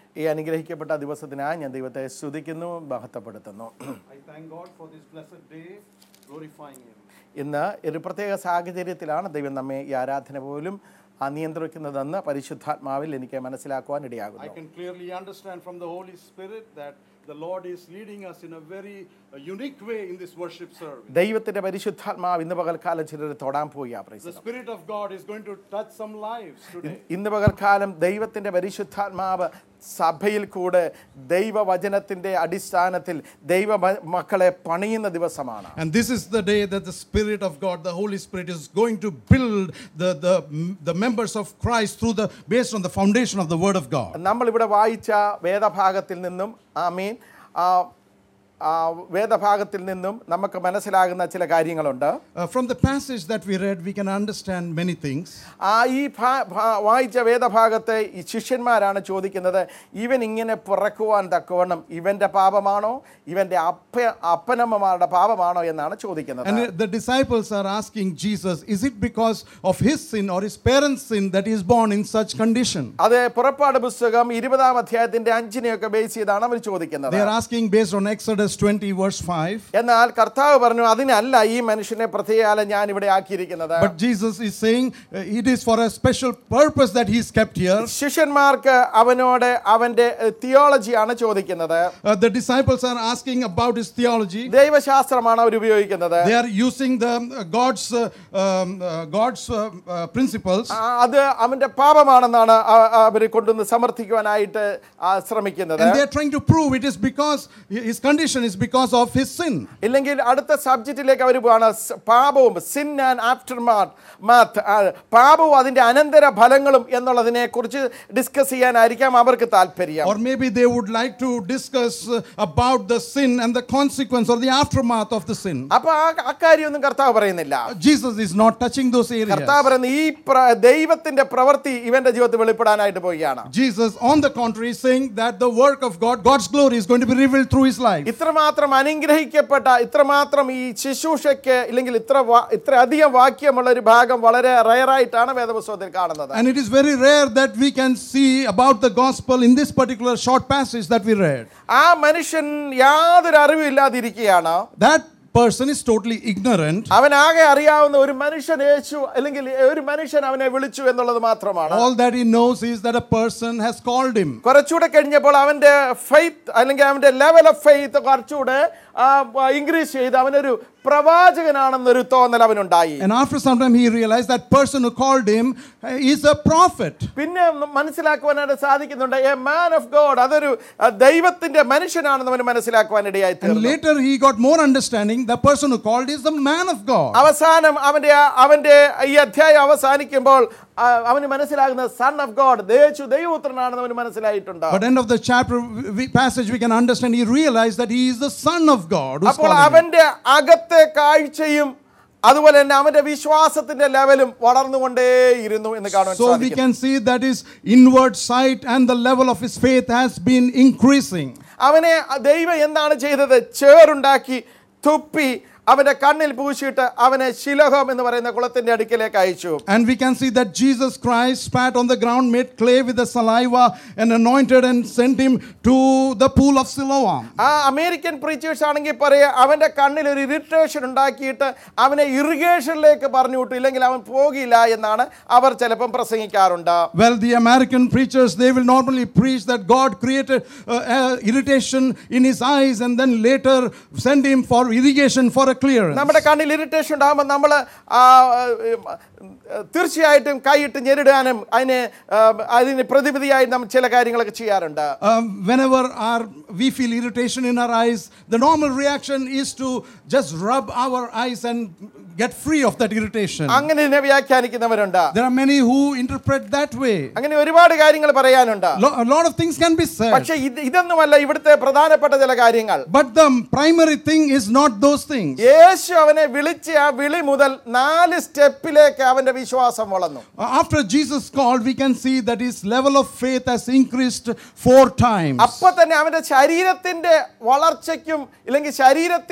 ഈ അനുഗ്രഹിക്കപ്പെട്ട ദിവസത്തിനായി ഞാൻ ദൈവത്തെ സ്തുതിക്കുന്നു മഹത്വപ്പെടുത്തുന്നു I thank God for this blessed day, glorifying Him. ഇന്ന് ഒരു പ്രത്യേക സാഹചര്യത്തിലാണ് ദൈവം നമ്മെ ഈ ആരാധന പോലും ആ, നിയന്ത്രിക്കുന്നതെന്ന് പരിശുദ്ധാത്മാവിൽ എനിക്ക് മനസ്സിലാക്കുവാൻ I ഇടയാകുന്നു can clearly understand from the Holy Spirit that the Lord is leading us in a very uh, unique way in this worship service. ദൈവത്തിന്റെ പരിശുദ്ധാത്മാവ് ഇന്ന് പകൽക്കാലം ചിലർ തൊടാൻ പോയി ആ The Spirit of God is going to touch some lives today. ഇന്ന് പകൽക്കാലം ദൈവത്തിന്റെ പരിശുദ്ധാത്മാവ് സഭയിൽ കൂടെ ദൈവവചനത്തിന്റെ അടിസ്ഥാനത്തിൽ ദൈവ മ- മക്കളെ പണിയുന്ന ദിവസമാണ് And this is the day that the Spirit of God, the Holy Spirit, is going to build the, the, the members of Christ through the based on the foundation of the Word of God. നമ്മളിവിടെ വായിച്ച വേദഭാഗത്തിൽ നിന്നും ആമീൻ ആ, ആ വേദഭാഗത്തിൽ നിന്നും നമുക്ക് മനസ്സിലാകുന്ന ചില കാര്യങ്ങളുണ്ട് Uh, from the passage that we read, we can understand many things. ആ ഈ ഭാ- ഭാ- വായിച്ച വേദഭാഗത്തെ ഈ ശിഷ്യന്മാരാണ് ചോദിക്കുന്നത് ഇവൻ ഇങ്ങനെ പിറക്കുവാൻ തക്കവണ്ണം ഇവന്റെ പാപമാണോ ഇവന്റെ അപ്പ അപ്പനമ്മമാരുടെ പാപമാണോ എന്നാണ് ചോദിക്കുന്നത് And uh, the disciples are asking Jesus, is it because of his sin or his parents' sin that he is born in such condition? അത് പുറപ്പാട് പുസ്തകം ഇരുപതാം അധ്യായത്തിന്റെ അഞ്ചിനെയൊക്കെ ബേസ് ചെയ്താണ് അവർ ചോദിക്കുന്നത് They are asking based on Exodus 20, verse 5. എന്നാൽ കർത്താവ് പറഞ്ഞു അതിനല്ല ഈ മനുഷ്യനെ പ്രത്യേകാലം ഞാൻ ഇവിടെ ആക്കിയിരിക്കുന്നത് But Jesus is saying uh, it is for a special purpose that he is kept here. ശിഷ്യന്മാർക്ക് അവനോട് അവന്റെ തിയോളജിയാണ് ചോദിക്കുന്നത് Uh, the disciples are asking about his theology. ദൈവശാസ്ത്രമാണ് അവർ ഉപയോഗിക്കുന്നത് They are using the uh, God's uh, um, uh, God's uh, uh, principles, ആ, അത് അവന്റെ പാപമാണെന്നാണ് അവർ കൊണ്ടുവന്ന് സമർത്ഥിക്കുവാനായിട്ട് ആ, ശ്രമിക്കുന്നത് and they are trying to prove it is because his condition is because of his sin. ഇല്ലെങ്കിൽ അടുത്ത സബ്ജക്റ്റിലേക്ക് അവർ പോവാണ് സ് പാപവും സിൻ ആൻഡ് ആഫ്റ്റർ മാത്ത് പാപവും അതിന്റെ അനന്തര ഫലങ്ങളും എന്നുള്ളതിനെ കുറിച്ച് ഡിസ്കസ് ചെയ്യാനായിരിക്കാം അവർക്ക് താല്പര്യം Or maybe they would like to discuss uh, about the sin and the consequence or the aftermath of the sin. അപ്പൊ ആ അക്കാര്യമൊന്നും കർത്താവ് പറയുന്നില്ല Jesus is not touching those areas. കർത്താവ് പറയുന്ന ഈ പ്ര- ദൈവത്തിന്റെ പ്രവൃത്തി ഇവന്റെ ജീവിതത്തിൽ വെളിപ്പെടാനായിട്ട് പോവുകയാണ് Jesus, on the contrary, is saying that the work of God, God's glory, is going to be revealed through his life. ഇത്രമാത്രം അനുഗ്രഹിക്കപ്പെട്ട ഇത്രമാത്രം ഈ ശുശ്രൂഷയ്ക്ക് ഇല്ലെങ്കിൽ ഇത്ര വാ- ഇത്ര അധികം വാക്യമുള്ള ഒരു ഭാഗം വളരെ റയറായിട്ടാണ് വേദപുസ്തകത്തിൽ കാണുന്നത് And it is very rare that we can see about the gospel in this particular short passage that we read. ആ മനുഷ്യൻ യാതൊരു അറിവും ഇല്ലാതിരിക്കുകയാണ് That person is totally ignorant. അവൻ ആകെ അറിയാവുന്ന ഒരു മനുഷ്യൻ യേശു അല്ലെങ്കിൽ ഒരു മനുഷ്യൻ അവനെ വിളിച്ചു എന്നുള്ളത് മാത്രമാണ് All that he knows is that a person has called him. കുറച്ചുകൂടെ കഴിഞ്ഞപ്പോൾ അവന്റെ ഫെയ്ത്ത് അല്ലെങ്കിൽ അവന്റെ ലെവൽ ഓഫ് ഫെയ്ത്ത് കുറച്ചുകൂടെ ഇൻക്രീസ് ചെയ്ത് അവനൊരു പ്രവാചകനാണെന്നൊരു തോന്നൽ അവനുണ്ടായി And after some time, he realized that person who called him uh, is a prophet. പിന്നെ മനസ്സിലാക്കുവാനായിട്ട് സാധിക്കുന്നുണ്ട് എ മാൻ ഓഫ് ഗോഡ് അതൊരു ആ, ദൈവത്തിന്റെ മനുഷ്യനാണെന്ന് അവന് മനസ്സിലാക്കുവാൻ ഇടയായി And തീർന്നു. later, he got more understanding. The person who called is the man of God. അവസാനം അവന്റെ ആ- അവന്റെ ഈ അധ്യായം അവസാനിക്കുമ്പോൾ ആ, അവന് മനസ്സിലാകുന്ന സൺ ഓഫ് ഗോഡ് ദേശു ദൈവപുത്രനാണെന്ന് അവന് മനസ്സിലായിട്ടുണ്ട് But end of the chapter we, passage, we can understand he realized that he is the son of God. who's അപ്പോൾ calling him. അവന്റെ അകത്തെ കാഴ്ചയും അതുപോലെ തന്നെ അവന്റെ വിശ്വാസത്തിന്റെ ലെവലും വളർന്നുകൊണ്ടേയിരുന്നു എന്ന് കാണുവാൻ So we സാധിക്കും can see that his inward sight and the level of his faith has been increasing. അവനെ ദൈവം എന്താണ് ചെയ്തത് ചേറുണ്ടാക്കി തുപ്പി അവന്റെ കണ്ണിൽ പൂശിയിട്ട് അവനെ ശിലഹം എന്ന് പറയുന്ന കുളത്തിന്റെ അടുക്കിലേക്ക് അയച്ചു And we can see that Jesus Christ spat on the ground, made clay with the saliva, and anointed and sent him to the pool of Siloam. ആ അമേരിക്കൻ പ്രീച്ചേഴ്സ് ആണെങ്കിൽ പറയാ അവന്റെ കണ്ണിൽ ഒരു ഇറിറ്റേഷൻ ഉണ്ടാക്കിയിട്ട് അവനെ ഇറിഗേഷനിലേക്ക് പറഞ്ഞു വിട്ടു ഇല്ലെങ്കിൽ അവൻ പോകില്ല എന്നാണ് അവർ ചിലപ്പം പ്രസംഗിക്കാറുണ്ട് Well, the American preachers, they will normally preach that God created uh, uh, irritation in his eyes and then later send him for irrigation for a clearance. നമ്മുടെ കണ്ണിൽ ഇറിറ്റേഷൻ ഉണ്ടാകുമ്പോൾ നമ്മൾ തീർച്ചയായിട്ടും കൈയിട്ട് ഞെരിടാനും അതിന് ആ, അതിന് പ്രതിവിധിയായി നാം ചില കാര്യങ്ങളൊക്കെ ചെയ്യാറുണ്ട് Um, whenever our, we feel irritation in our eyes, the normal reaction is to just rub our eyes and get free of that irritation. അങ്ങനെ ഇതിനെ വ്യാഖ്യാനിക്കുന്നവരുണ്ട് There are many who interpret that way. അങ്ങനെ ഒരുപാട് കാര്യങ്ങൾ പറയാനുണ്ട് Lo- a lot of things can be said. പക്ഷെ ഇത് ഇതൊന്നുമല്ല ഇവിടുത്തെ പ്രധാനപ്പെട്ട ചില കാര്യങ്ങൾ But the primary thing is not those things. യേശു അവനെ വിളിച്ച ആ വിളി മുതൽ നാല് സ്റ്റെപ്പിലേക്ക് അവന്റെ വിശ്വാസം വളർന്നു Uh, After Jesus called, we can see that his level of faith has increased four times. അപ്പൊ തന്നെ അവന്റെ ശരീരത്തിന്റെ വളർച്ചയ്ക്കും ഇല്ലെങ്കിൽ ശരീരത്തിനും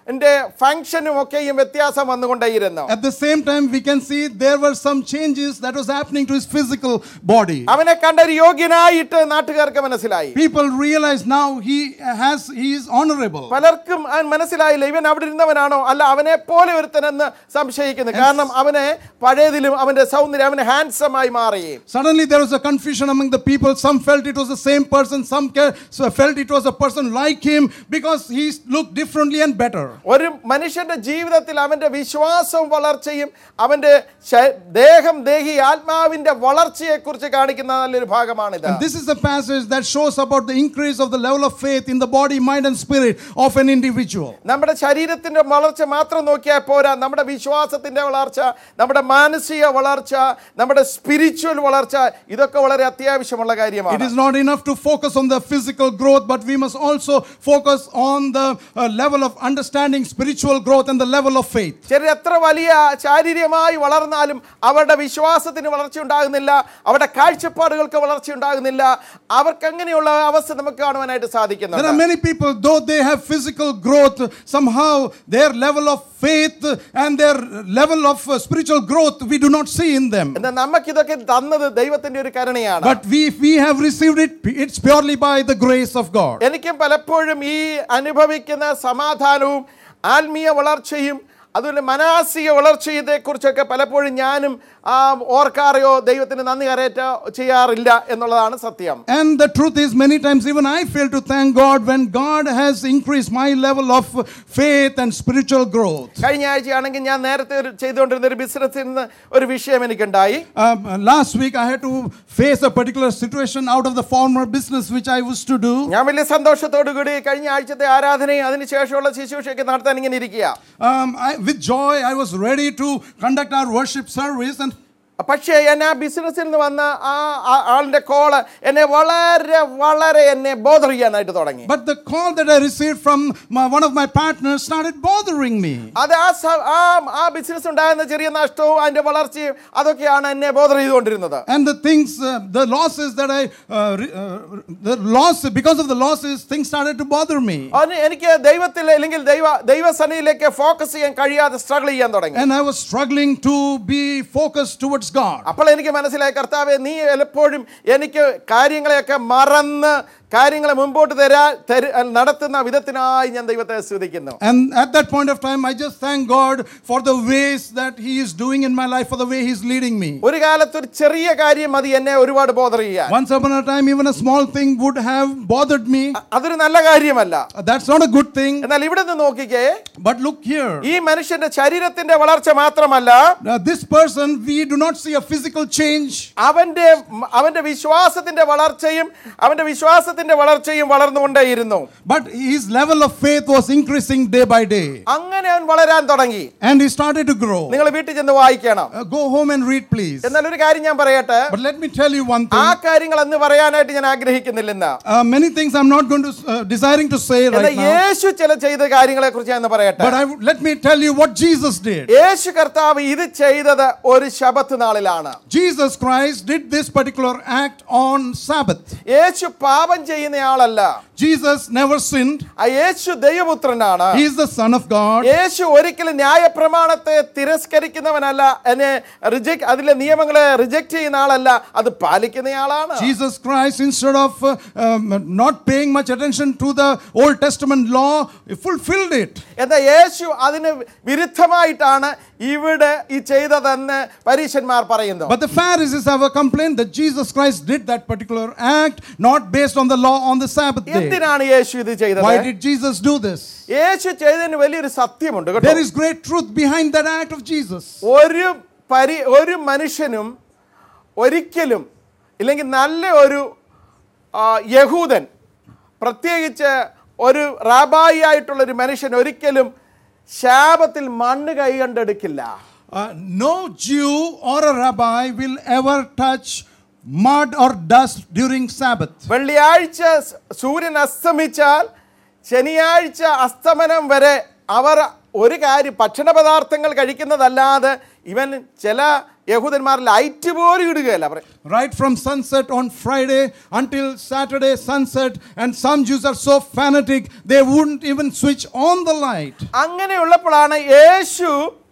ന്റെ ഫങ്ഷനും ഒക്കെയും വ്യത്യാസം വന്നുകൊണ്ടേയിരുന്നു At the same time, we can see there were some changes that was happening to his physical body. അവനെ കണ്ട ഒരു യോഗ്യനായിട്ട് നാട്ടുകാർക്ക് മനസ്സിലായി People realize now he has he is honorable. പലർക്കും അവൻ മനസ്സിലായില്ല ഇവൻ അവിടെ ഇരുന്നവനാണോ അല്ല അവനെ പോലെ ഒരുത്തനെന്ന് സംശയിക്കുന്നു കാരണം അവനെ പഴയതിലും അവന്റെ സൗന്ദര്യം അവന് ഹാൻസം ആയി മാറി Suddenly there was a confusion among the people. Some felt it was the same person, some ca- so felt it was a person like him because he looked differently and better. ഒരു മനുഷ്യന്റെ ജീവിതത്തിൽ അവന്റെ വിശ്വാസവും വളർച്ചയും അവന്റെ ശ- ദേഹം ദേഹി ആത്മാവിന്റെ വളർച്ചയെ കുറിച്ച് കാണിക്കുന്ന നല്ലൊരു ഭാഗമാണിത് And this is a passage that shows about the increase of the level of faith in the body, mind, and spirit of an individual. നമ്മുടെ ശരീരത്തിന്റെ വളർച്ച മാത്രം നോക്കിയാൽ പോരാ നമ്മുടെ വിശ്വാസത്തിന്റെ വളർച്ച നമ്മുടെ മാനസിക വളർച്ച നമ്മുടെ സ്പിരിച്വൽ വളർച്ച ഇതൊക്കെ വളരെ അത്യാവശ്യമുള്ള It കാര്യമാണ് is not enough to focus on the physical growth, but we must also focus on the uh, level of understanding spiritual growth and the level of faith. ചിലർ എത്ര വലിയ ശാരീരികമായി വളർന്നാലും അവരുടെ വിശ്വാസത്തിന് വളർച്ച ഉണ്ടാകുന്നില്ല അവരുടെ കാഴ്ചപ്പാടുകൾക്ക് വളർച്ച ഉണ്ടാകുന്നില്ല അവർക്ക് അങ്ങനെയുള്ള അവസ്ഥ നമുക്ക് കാണുവാനായിട്ട് There are സാധിക്കുന്നുണ്ട് many people, though they have physical growth, somehow their level of faith and their level of uh, spiritual growth we do not see in them. എന്നാൽ നമുക്കിതൊക്കെ തന്നത് ദൈവത്തിന്റെ ഒരു കരുണയാണ് But we, if we have received it, it's purely by the grace of God. എനിക്കും പലപ്പോഴും ഈ അനുഭവിക്കുന്ന സമാധാനവും ആത്മീയ വളർച്ചയും അതുപോലെ മാനസിക വളർച്ചയെ കുറിച്ചൊക്കെ പലപ്പോഴും ഞാനും ആ, ഓർക്കാറയോ ദൈവത്തിന് നന്ദി കരയറ്റോ ചെയ്യാറില്ല എന്നുള്ളതാണ് സത്യം And the truth is, many times even I fail to thank God when God has increased my level of faith and spiritual growth. കഴിഞ്ഞ ആഴ്ചയാണെങ്കിൽ ഞാൻ നേരത്തെ ഒരു ചെയ്തുകൊണ്ടിരുന്ന ഒരു ബിസിനസ്സിൽ നിന്ന് ഒരു വിഷയം എനിക്കുണ്ടായി Um, last week I had to face a particular situation out of the former business which I used to do. ഞാൻ വലിയ സന്തോഷത്തോടു കൂടി കഴിഞ്ഞ ആഴ്ചത്തെ ആരാധനയും അതിനുശേഷമുള്ള ശുശ്രൂഷയൊക്കെ നടത്താൻ ഇങ്ങനെ ഇരിക്കുക Um, I, with joy, I was ready to conduct our worship service, and പക്ഷേ എന്നെ ആ ബിസിനസ്സിൽ നിന്ന് വന്ന ആ ആ- ആളിന്റെ കോള് എന്നെ വളരെ വളരെ എന്നെ ബോധർ ചെയ്യാനായിട്ട് തുടങ്ങി but the call that I received from my, one of my partners started bothering me. അത് ആ സ- ആ ആ ബിസിനസ് ഉണ്ടാകുന്ന ചെറിയ നഷ്ടവും അതിന്റെ വളർച്ചയും അതൊക്കെയാണ് എന്നെ ബോധർ ചെയ്തുകൊണ്ടിരുന്നത് And the things, uh, the losses that I, uh, re- uh, the loss, because of the losses, things started to bother me. അതിന് എനിക്ക് ദൈവത്തിൽ അല്ലെങ്കിൽ ദൈവ ദൈവസനയിലേക്ക് ഫോക്കസ് ചെയ്യാൻ കഴിയാതെ സ്ട്രഗിൾ ചെയ്യാൻ തുടങ്ങി And I was struggling to be focused towards God. അപ്പോൾ എനിക്ക് മനസ്സിലായി കർത്താവെ നീ എപ്പോഴും എനിക്ക് കാര്യങ്ങളെയൊക്കെ മറന്ന് കാര്യങ്ങളെ മുമ്പോട്ട് തരാ തരു നടത്തുന്ന വിധത്തിനായി ഞാൻ ദൈവത്തെ സ്തുതിക്കുന്നു And at that point of time, I just thank God for the ways that He is doing in my life, for the way He's leading me. ഒരു കാലത്ത് ഒരു ചെറിയ കാര്യം മതി എന്നെ ഒരുപാട് ബോധർ ചെയ്യാൻ Once upon a time, even a small thing would have bothered me. അതൊരു നല്ല കാര്യമല്ല That's not a good thing. എന്നാൽ ഇവിടെ നിന്ന് നോക്കിക്കേ But look here. ഈ മനുഷ്യന്റെ ശരീരത്തിന്റെ വളർച്ച മാത്രമല്ല Now, this person, we do not see a physical change. അവന്റെ അവന്റെ വിശ്വാസത്തിന്റെ വളർച്ചയും അവന്റെ വിശ്വാസത്തിന്റെ വളർച്ചയും വളർന്നുകൊണ്ടേയിരുന്നു But his level of faith was increasing day by day. അങ്ങനെ അവൻ വളരാൻ തുടങ്ങി And he started to grow. നിങ്ങൾ വീട്ടിൽ ചെന്ന് വായിക്കണം Uh, go home and read, please. എന്നാൽ ഒരു കാര്യം ഞാൻ പറയട്ടെ But let me tell you one ആ thing. കാര്യങ്ങൾ എന്ന് പറയാനായിട്ട് ഞാൻ ആഗ്രഹിക്കുന്നില്ലെന്ന് Uh, many things I'm not going to, uh, desiring to say എന്നാൽ right now. യേശു ചില ചെയ്ത കാര്യങ്ങളെ കുറിച്ച് ഞാൻ പറയട്ടെ But I, would- let me tell you what Jesus did. യേശു കർത്താവ് ഇത് ചെയ്തത് ഒരു ശബത്ത് നാളിലാണ് Jesus Christ did this particular act on Sabbath. യേശു പാപം ചെയ്യുന്നയാളല്ല Jesus never sinned. ആ യേശു ദൈവപുത്രനാണ് He is the Son of God. യേശു ഒരിക്കലും ന്യായപ്രമാണത്തെ തിരസ്കരിക്കുന്നവനല്ല എന്നെ റിജക്ട് അതിലെ നിയമങ്ങളെ റിജക്ട് ചെയ്യുന്ന ആളല്ല അത് പാലിക്കുന്നയാളാണ് Jesus Christ, instead of uh, um, not paying much attention to the Old Testament law, fulfilled it. എന്നാൽ യേശു അതിന് വിരുദ്ധമായിട്ടാണ് ഇവിടെ ഈ ചെയ്തതെന്ന് പരീശന്മാർ പറയുന്നു But the Pharisees have a complaint that Jesus Christ did that particular act not based on the law on the Sabbath day. എന്തിനാണ് യേശു ഇത് ചെയ്തത് Why did Jesus do this? യേശു ചെയ്തതിന് വലിയൊരു സത്യമുണ്ട് കേട്ടോ There is great truth behind that act of Jesus. ഒരു പരി ഒരു മനുഷ്യനും ഒരിക്കലും ഇല്ലെങ്കിൽ നല്ല ഒരു ആ, യഹൂദൻ പ്രത്യേകിച്ച് ഒരു റാബായി ആയിട്ടുള്ള ഒരു മനുഷ്യൻ ഒരിക്കലും ശാപത്തിൽ മണ്ണ് കൈ കണ്ടെടുക്കില്ല Uh, no Jew or a rabbi will ever touch mud or dust during Sabbath. വെള്ളിയാഴ്ച സ് സൂര്യൻ അസ്തമിച്ചാൽ ശനിയാഴ്ച അസ്തമനം വരെ അവർ ഒരു കാര്യം ഭക്ഷണ പദാർത്ഥങ്ങൾ കഴിക്കുന്നതല്ലാതെ ഇവൻ ചില യഹൂദന്മാർ ലൈറ്റ് പോലും ഇടുകയല്ല പറയും Right from sunset on Friday until Saturday sunset, and some Jews are so fanatic they wouldn't even switch on the light. അങ്ങനെയുള്ളപ്പോഴാണ് യേശു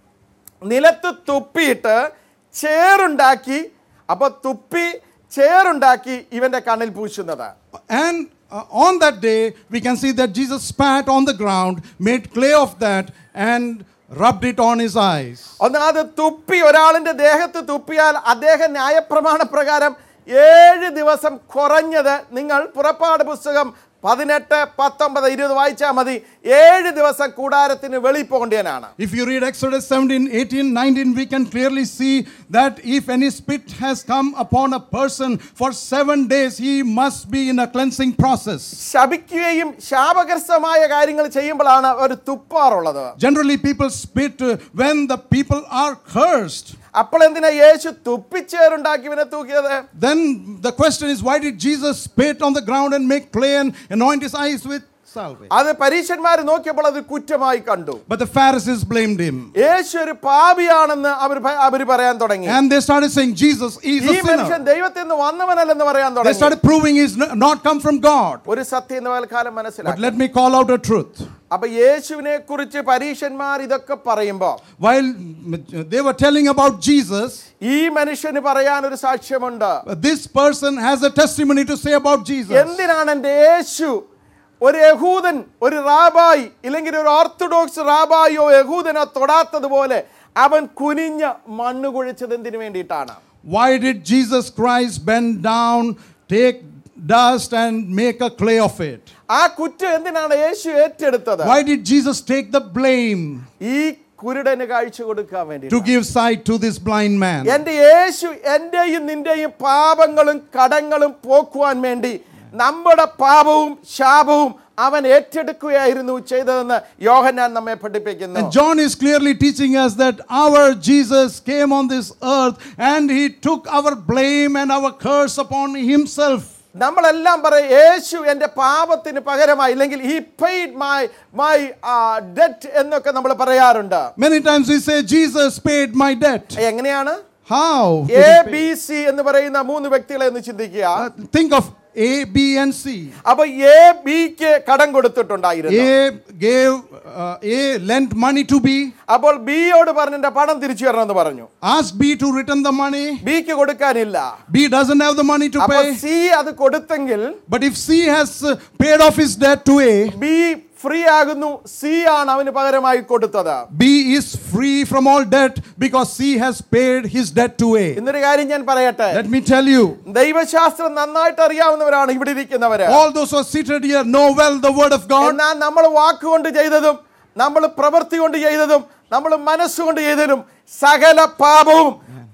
നിലത്ത് തുപ്പിയിട്ട് ചേറുണ്ടാക്കി അപ്പൊ തുപ്പി ചേറുണ്ടാക്കി ഇവന്റെ കണ്ണിൽ പൂശുന്നത് And uh, on that day, we can see that Jesus spat on the ground, made clay of that, and rubbed it on his eyes. ഒന്നാമത് തുപ്പി ഒരാളിന്റെ ദേഹത്ത് തുപ്പിയാൽ അദ്ദേഹം ന്യായപ്രമാണ പ്രകാരം ഏഴ് ദിവസം കുറഞ്ഞത് നിങ്ങൾ പുറപ്പാട് പുസ്തകം പതിനെട്ട് പത്തൊമ്പത് ഇരുപത് വായിച്ചാൽ മതി ഏഴ് ദിവസം കൂടാരത്തിന് വെളി പോകേണ്ടവനാണ് If you read Exodus 17, 18, 19, we can clearly see that if any spit has come upon a person for seven days, he must be in a cleansing process. ശപിക്കുകയും ശാപഗ്രസ്തമായ കാര്യങ്ങൾ ചെയ്യുമ്പോഴാണ് ഒരു തുപ്പാറുള്ളത് Generally, people spit uh, when the people are cursed. അപ്പോൾ എന്തിനാ യേശു തുപ്പിച്ചേറുണ്ടാക്കി ഇവനെ തൂക്കിയത് Then the question is, why did Jesus spit on the ground and make clay and anoint his eyes with salve? അത് പരീക്ഷന്മാർ നോക്കിയപ്പോൾ അത് കുറ്റമായി കണ്ടു But the Pharisees blamed him. യേശു ഒരു പാപിയാണെന്ന് അവർ അവർ പറയാൻ തുടങ്ങി And they started saying, Jesus is ഈ a മനുഷ്യൻ sinner. ദൈവത്തിൽ നിന്ന് വന്നവനല്ലെന്ന് പറയാൻ They തുടങ്ങി started proving he's n- not come from God. ഒരു സത്യം ഇന്ന് പൽക്കാലം But മനസ്സിലാക്കി let me call out a truth. അപ്പൊ യേശുവിനെ കുറിച്ച് പരീക്ഷന്മാർ ഇതൊക്കെ പറയുമ്പോ While mm, they were telling about Jesus, ഈ മനുഷ്യന് പറയാൻ ഒരു സാക്ഷ്യമുണ്ട് this person has a testimony to say about Jesus. എന്തിനാണ് എൻ്റെ യേശു ഒരു യഹൂദൻ ഒരു റാബായി ഇല്ലെങ്കിൽ ഒരു ഓർത്തഡോക്സ് റാബായോ യഹൂദനോ തൊടാത്തതുപോലെ അവൻ കുനിഞ്ഞ മണ്ണ് കുഴിച്ചത് എന്തിനു വേണ്ടിയിട്ടാണ് Why did Jesus Christ bend down, take dust, and make a clay of it? ആ കുറ്റം എന്തിനാണ് യേശു ഏറ്റെടുത്തത് Why did Jesus take the blame ഈ കുരുടന് കാഴ്ച കൊടുക്കാൻ വേണ്ടി to give sight to this blind man? എന്റെ യേശു എന്റെയും നിന്റെയും പാപങ്ങളും കടങ്ങളും പോക്കുവാൻ വേണ്ടി നമ്മുടെ പാപവും ശാപവും അവൻ ഏറ്റെടുക്കുകയായിരുന്നു ചെയ്തതെന്ന് യോഹന്നാൻ നമ്മെ പഠിപ്പിക്കുന്നു And John is clearly teaching us that our Jesus came on this earth and he took our blame and our curse upon himself. നമ്മളെല്ലാം പറയും യേശു എൻ്റെ പാപത്തിന് പകരമായി ഇല്ലെങ്കിൽ ഈ പെയ്ഡ് മൈ മൈ ഡെറ്റ് എന്നൊക്കെ നമ്മൾ പറയാറുണ്ട് Many times we say, Jesus paid my debt. എങ്ങനെയാണ് How? did A he pay? B C എന്ന് പറയുന്ന മൂന്ന് വ്യക്തികളെ ഒന്ന് ചിന്തിക്കുക Uh, think of A, B, and C. അപ്പൊ എ ബിക്ക് കടം കൊടുത്തിട്ടുണ്ടായിരുന്നു A gave, uh, A lent money to B, അപ്പോൾ ബിയോട് പറഞ്ഞു "എന്റെ പണം തിരിച്ചു തരണമെന്ന് പറഞ്ഞു asked B to return the money. ബിക്ക് കൊടുക്കാനില്ല B doesn't have the money to അപ്പൊ pay. സി അത് കൊടുത്തെങ്കിൽ But if C has uh, paid off his debt to A, B free ആകുന്നു സി ആണ് അവന് പകരമായി കൊടുത്തത് B is free from all debt because C has paid his debt to A. ഇന്നൊരു കാര്യം ഞാൻ പറയട്ടെ Let me tell you, ദൈവശാസ്ത്രം നന്നായിട്ട് അറിയാവുന്നവരാണ് ഇവിടെ ഇരിക്കുന്നവര് all those who are seated here know well the word of God. എന്നാൽ നമ്മൾ വാക്കുകൊണ്ട് ചെയ്തതും നമ്മൾ പ്രവൃത്തി കൊണ്ട് ചെയ്തതും നമ്മൾ മനസ്സുകൊണ്ട് ചെയ്തതും സകല പാപവും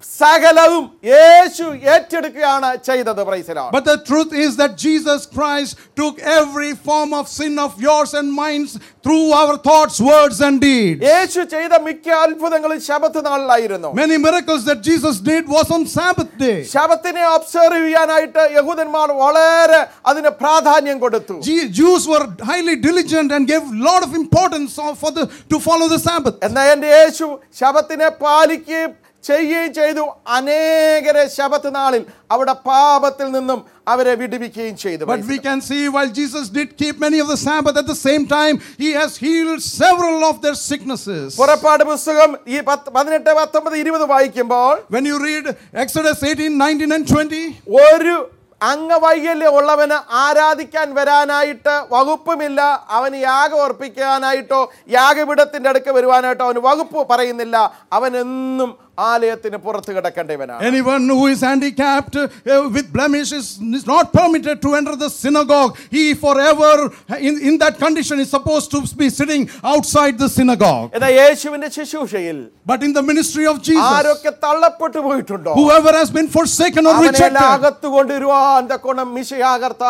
സകലവും യേശു ഏറ്റെടുക്കുകയാണ് ചെയ്തത് പ്രൈസലോ But the truth is that Jesus Christ took every form of sin of yours and mine through our thoughts, words, and deeds. യേശു ചെയ്ത മിക്ക അത്ഭുതങ്ങളും ശബത്ത് നാളിലായിരുന്നു Many miracles that Jesus did was on Sabbath day. ശബത്തിനെ observe ചെയ്യാനായിട്ട് യഹൂദന്മാർ വളരെ അതിന് പ്രാധാന്യം കൊടുത്തു Je- Jews were highly diligent and gave lot of importance of- for the to follow the Sabbath. എന്നാൽ എൻ്റെ യേശു ശബത്തിനെ പാലിക്കുകയും ചെയ്യുകയും ചെയ്തു അനേകരെ ശബത്ത് നാളിൽ അവിടെ പാപത്തിൽ നിന്നും അവരെ വിടുവിക്കുകയും ചെയ്തു But we can see while Jesus did keep many of the Sabbath at the same time, he has healed several of their sicknesses. പുറപ്പാട് പുസ്തകം ഈ പത്ത് പതിനെട്ട് പത്തൊമ്പത് ഇരുപത് വായിക്കുമ്പോൾ When you read Exodus 18, 19, and 20, ഒരു അംഗവൈകല്യം ഉള്ളവന് ആരാധിക്കാൻ വരാനായിട്ട് വകുപ്പുമില്ല അവന് യാഗം അർപ്പിക്കാനായിട്ടോ യാഗപീഠത്തിന്റെ അടുക്ക് വരുവാനായിട്ടോ അവന് വകുപ്പ് പറയുന്നില്ല അവൻ എന്നും ആലയത്തിന് പുറത്ത് കിടക്കേണ്ടവനാണ് anyone who is handicapped uh, with blemish is, is not permitted to enter the synagogue. He forever, in, in that condition, is supposed to be sitting outside the synagogue. എന്നാൽ യേശുവിന്റെ ശുശ്രൂഷയിൽ But in the ministry of Jesus, ആരൊക്കെ തള്ളപ്പെട്ടു പോയിട്ടുണ്ടോ whoever has been forsaken or അവനെല്ലാം rejected, അകത്ത് കൊണ്ടുവരുവാൻ തക്കോണം മിശയാ കർത്താവ്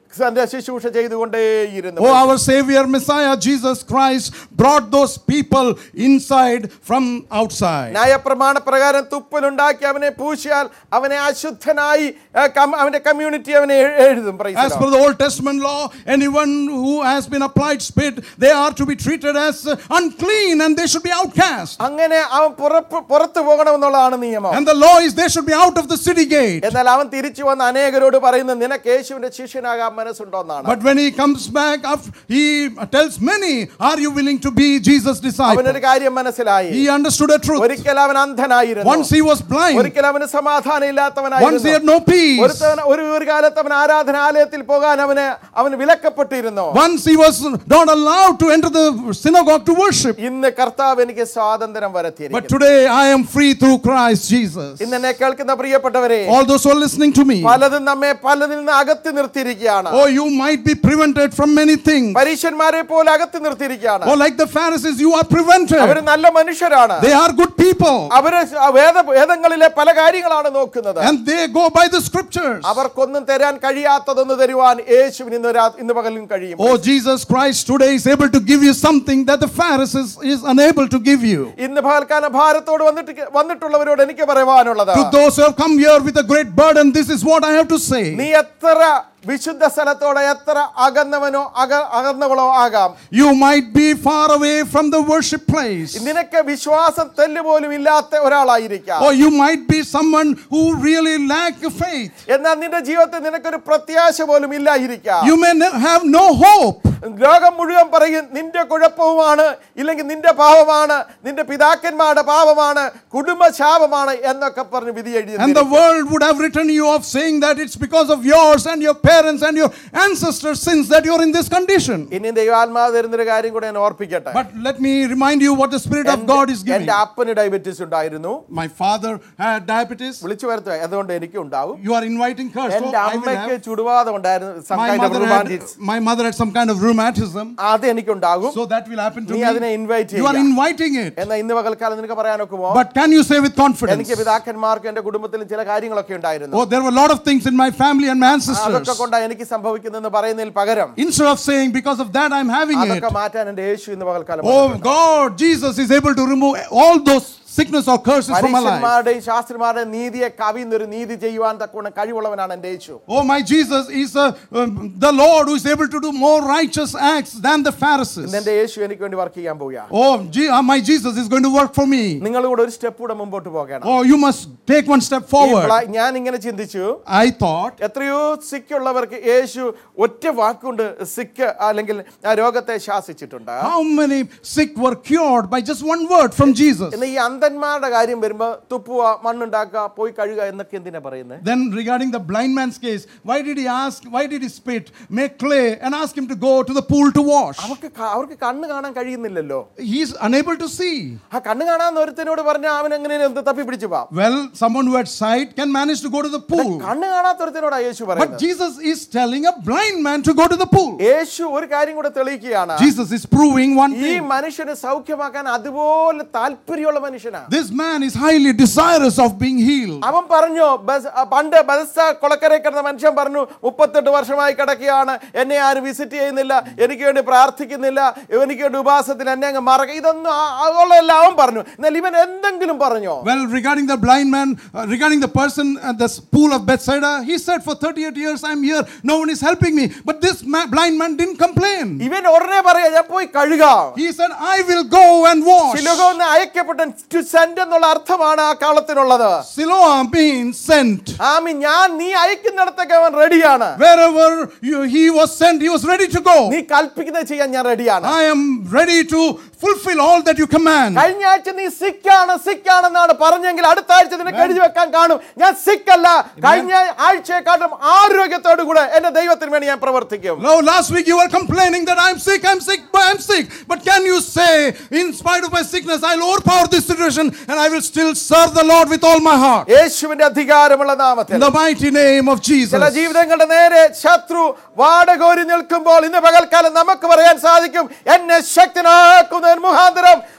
തന്റെ ശുശ്രൂഷ ചെയ്തുകൊണ്ടേയിരുന്നു Oh, our Savior Messiah Jesus Christ brought those people inside from outside. ന്യായപ്രമാണ പ്രകാരം തുപ്പലുണ്ടാക്കി അവനെ പൂശിയാൽ അവനെ അശുദ്ധനായി ആ, കം- അവന്റെ കമ്മ്യൂണിറ്റി അവനെ എ- എഴുതും Praise the As Lord. per the Old Testament law, anyone who has been applied spit, they are to be treated as uh, unclean and they should be outcast. അങ്ങനെ അവൻ പുറപ്പ് പുറത്തു പോകണമെന്നുള്ളതാണ് നിയമം And the law is they should be out of the city gate. എന്നാൽ അവൻ തിരിച്ചു വന്ന് അനേകരോട് പറയുന്നത് നിനക്ക് യേശുവിന്റെ ശിഷ്യനാകാൻ മനസ്സുണ്ടോന്നാണ് But when he comes back, af- he tells many, Are you willing to be Jesus' disciple? അവനൊരു കാര്യം മനസ്സിലായി He understood a truth. ഒരിക്കൽ അവൻ അന്ധനായിരുന്നു Once he was blind, ഒരിക്കൽ അവന് സമാധാനം once he ഇല്ലാത്തവനായിരുന്നു had no peace, ഒരുത്തവൻ ഒരു ഒരു കാലത്ത് അവൻ ആരാധനാലയത്തിൽ പോകാൻ അവന് അവന് വിലക്കപ്പെട്ടിരുന്നു once he was not allowed to enter the synagogue to worship. ഇന്ന് കർത്താവ് എനിക്ക് സ്വാതന്ത്ര്യം But വരുത്തിയിരിക്കുന്നു today I am free through Christ Jesus. ഇന്ന് എന്നെ കേൾക്കുന്ന പ്രിയപ്പെട്ടവരെ All those who are listening to me, പലതും നമ്മെ പലതിൽ നിന്ന് അകത്തി നിർത്തിയിരിക്കുകയാണ് oh, you might be prevented from many things. പരീക്ഷന്മാരെ പോലെ അകത്തി നിർത്തിയിരിക്കുകയാണ് Or like the Pharisees, you are prevented. അവര് നല്ല മനുഷ്യരാണ് They are good people. അവര് വേദ വേദങ്ങളിലെ പല കാര്യങ്ങളാണ് നോക്കുന്നത് And they go by the scriptures. അവർക്കൊന്നും തരാൻ കഴിയാത്തതൊന്ന് തരുവാൻ യേശുവിന് ഇന്ന് രാ- ഇന്ന് പകലും കഴിയും Oh, Jesus Christ today is able to give you something that the Pharisees is unable to give you. ഇന്ന് പകൽക്കാലം ഭാരത്തോട് വന്നിട്ട് വന്നിട്ടുള്ളവരോട് എനിക്ക് പറയുവാനുള്ളത് To those who have come here with a great burden, this is what I have to say. നീ എത്ര വിശുദ്ധ സ്ഥലത്തോടെ എത്ര അകന്നവനോ അക അകന്നവളോ ആകാം You might be far away from the worship place. നിനക്ക് വിശ്വാസം തെല്ലുപോലും ഇല്ലാത്ത ഒരാളായിരിക്കാം Or you might be someone who really lack faith. എന്നാൽ നിന്റെ ജീവിതത്തിൽ നിനക്കൊരു പ്രത്യാശ പോലും ഇല്ലായിരിക്കാം You may ne- have no hope. ലോകം മുഴുവൻ പറയും നിന്റെ കുഴപ്പവുമാണ് ഇല്ലെങ്കിൽ നിന്റെ പാപമാണ് നിന്റെ പിതാക്കന്മാരുടെ പാപമാണ് കുടുംബ ശാപമാണ് എന്നൊക്കെ പറഞ്ഞ് വിധി എഴുതി And the world would have written you off saying that it's because of yours and your parents and your ancestors' sins that you're in this condition. ഇനി ദൈവാത്മാവ് തരുന്നൊരു കാര്യം കൂടെ ഞാൻ ഓർപ്പിക്കട്ടെ But let me remind you what the Spirit of God is giving. എന്റെ അപ്പന് diabetes ഉണ്ടായിരുന്നു My father had diabetes. വിളിച്ചു വരുത്തുക അതുകൊണ്ട് എനിക്കും ഉണ്ടാവും You are inviting her. So എന്റെ I will അമ്മയ്ക്ക് have. ചുടുവാദം ഉണ്ടായിരുന്നു some My kind of mother, had, rheumatism. my mother had some kind of rheumatism. അത് എനിക്കുണ്ടാകും So that will happen to നീ അതിനെ me. ഇൻവൈറ്റ് You are ചെയ്യുക inviting it. എന്നാ ഇന്ന് പകൽക്കാലം നിനക്ക് പറയാനൊക്കുമോ But can you say with confidence? എനിക്ക് പിതാക്കന്മാർക്കും എന്റെ കുടുംബത്തിലും ചില കാര്യങ്ങളൊക്കെ ഉണ്ടായിരുന്നു Oh, there were a lot of things in my family and my അതൊക്കെ ancestors. കൊണ്ടാ എനിക്ക് സംഭവിക്കുന്നതെന്ന് പറയുന്നതിൽ പകരം Instead of saying, because of that I'm having it. അതൊക്കെ മാറ്റാൻ എന്റെ യേശു ഇന്ന് പകൽക്കാലം Oh God, Jesus is able to remove all those sickness or curses from my life. പരീക്ഷന്മാരുടെയും ശാസ്ത്രിമാരുടെയും നീതിയെ കവിന്നൊരു നീതി ചെയ്യുവാൻ തക്കവണ്ണം കഴിവുള്ളവനാണ് എന്റെ യേശു Oh, my Jesus is uh, um, the Lord who is able to do more righteous acts than the Pharisees. ഇന്ന് എന്റെ യേശു എനിക്ക് വേണ്ടി വർക്ക് ചെയ്യാൻ പോവുക Oh, Je- uh, my Jesus is going to work for me. നിങ്ങൾ കൂടെ ഒരു step കൂടെ മുമ്പോട്ട് പോകണം Oh, you must take one step ഈ forward. പ്ല- ഞാൻ ഇങ്ങനെ ചിന്തിച്ചു I thought, എത്രയോ സിക്ക് ഉള്ളവർക്ക് യേശു ഒറ്റ വാക്കുകൊണ്ട് സിക്ക് അല്ലെങ്കിൽ ആ രോഗത്തെ ശാസിച്ചിട്ടുണ്ട് how many sick were cured by just one word from Jesus? എന്നാൽ ഈ അന്ധന്മാരുടെ കാര്യം വരുമ്പോ തുപ്പുക മണ്ണുണ്ടാക്കുക പോയി കഴുകുക എന്നൊക്കെ എന്തിനാ പറയുന്നത് Then, regarding the blind man's case, why did he ask, why did he spit, make clay, and ask him to go to the pool to wash? അവർക്ക് ക- അവർക്ക് കണ്ണ് കാണാൻ കഴിയുന്നില്ലല്ലോ He's unable to see. ആ കണ്ണ് കാണാൻ ഒരുത്തനോട് പറഞ്ഞ അവൻ എങ്ങനെ എന്ത് തപ്പി പിടിച്ചു പോവാം Well, someone who had sight can manage to go to the pool. കണ്ണ് കാണാത്തൊരുത്തനോടാ യേശു But പറയുന്നത് Jesus is telling a blind man to go to the pool. യേശു ഒരു കാര്യം കൂടെ തെളിയിക്കുകയാണ് Jesus is proving one ഈ thing. മനുഷ്യനെ സൗഖ്യമാക്കാൻ അതുപോലെ താല്പര്യമുള്ള മനുഷ്യനാ This man is highly desirous of being healed. അവൻ പറഞ്ഞു ബസ്- ആ, പണ്ട് ബദസ്സ കുളക്കരെ കിടന്ന മനുഷ്യൻ പറഞ്ഞു മുപ്പത്തെട്ട് വർഷമായി കിടക്കുകയാണ് എന്നെ ആരും വിസിറ്റ് ചെയ്യുന്നില്ല എനിക്ക് വേണ്ടി പ്രാർത്ഥിക്കുന്നില്ല എനിക്ക് വേണ്ടി ഉപാസത്തിൽ എന്നെ അങ്ങ് മറക്ക ഇതൊന്നും ആ- അതുള്ളതെല്ലാം അവൻ പറഞ്ഞു എന്നാൽ ഇവൻ എന്തെങ്കിലും പറഞ്ഞോ Well, regarding the blind man, uh, regarding the person at the pool of Bethsaida, he said, For 38 years I'm here, no one is helping me. But this ma- blind man didn't complain. ഇവൻ ഉടനെ പറയാ ഞാൻ പോയി കഴുകാം He said, I will go and wash. ശിലുകമെന്ന് അയക്കപ്പെട്ട to send എന്നുള്ള അർത്ഥമാണ് ആ കാലത്തിനുള്ളത് Siloam means sent. ആമി ഞാൻ നീ അയക്കുന്നിടത്തൊക്കെ അവൻ റെഡിയാണ് Wherever you, he was sent, he was ready to go. നീ കൽപ്പിക്കുന്നത് ചെയ്യാൻ ഞാൻ റെഡിയാണ് I am ready to fulfill all that you command. കഴിഞ്ഞ ആഴ്ച നീ സിക്കാണ് സിക്കാണെന്നാണ് പറഞ്ഞെങ്കിൽ അടുത്ത ആഴ്ച നിനക്ക് എഴുതി വെക്കാൻ കാണും ഞാൻ സിക്കല്ല കഴിഞ്ഞ ആഴ്ചയെക്കാട്ടും ആരോഗ്യത്തോടു കൂടെ എന്റെ ദൈവത്തിന് വേണ്ടി ഞാൻ പ്രവർത്തിക്കും No, last week you were complaining that I'm sick, I'm sick, but I'm sick. But can you say, in spite of my sickness, I'll overpower this situation and I will still serve the Lord with all my heart? യേശുവിന്റെ അധികാരമുള്ള In നാമത്തിൽ the mighty name of Jesus. ചില ജീവിതങ്ങളുടെ നേരെ ശത്രു വാടകോരി നിൽക്കുമ്പോൾ ഇന്ന് പകൽക്കാലം നമുക്ക് പറയാൻ സാധിക്കും എന്നെ ശക്തനാക്കുന്നതിന് മുഖാന്തരം